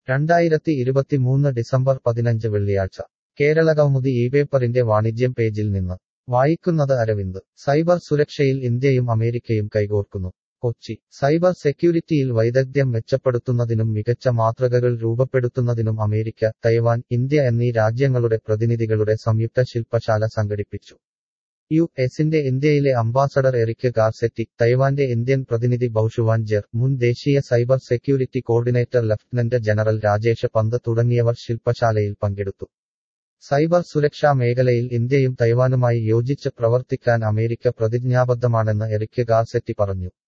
രണ്ടായിരത്തി ഇരുപത്തിമൂന്ന് ഡിസംബർ പതിനഞ്ച് വെള്ളിയാഴ്ച കേരളകൗമുദി ഈ പേപ്പറിന്റെ വാണിജ്യം പേജിൽ നിന്ന് വായിക്കുന്നത് അരവിന്ദ് സൈബർ സുരക്ഷയിൽ ഇന്ത്യയും അമേരിക്കയും കൈകോർക്കുന്നു കൊച്ചി സൈബർ സെക്യൂരിറ്റിയിൽ വൈദഗ്ധ്യം മെച്ചപ്പെടുത്തുന്നതിനും മികച്ച മാതൃകകൾ രൂപപ്പെടുത്തുന്നതിനും അമേരിക്ക തൈവാൻ ഇന്ത്യ എന്നീ രാജ്യങ്ങളുടെ പ്രതിനിധികളുടെ സംയുക്ത ശില്പശാല സംഘടിപ്പിച്ചു യു എസിന്റെ ഇന്ത്യയിലെ അംബാസഡർ എറിക് ഗാർസെറ്റി തൈവാന്റെ ഇന്ത്യൻ പ്രതിനിധി ബൌഷുവാൻ ജെർ മുൻ ദേശീയ cyber security coordinator lieutenant general Rajesh Pant തുടങ്ങിയവർ ശില്പശാലയിൽ പങ്കെടുത്തു സൈബർ സുരക്ഷാ മേഖലയിൽ ഇന്ത്യയും തൈവാനുമായി യോജിച്ച് പ്രവർത്തിക്കാൻ അമേരിക്ക പ്രതിജ്ഞാബദ്ധമാണെന്ന് എറിക് ഗാർസെറ്റി പറഞ്ഞു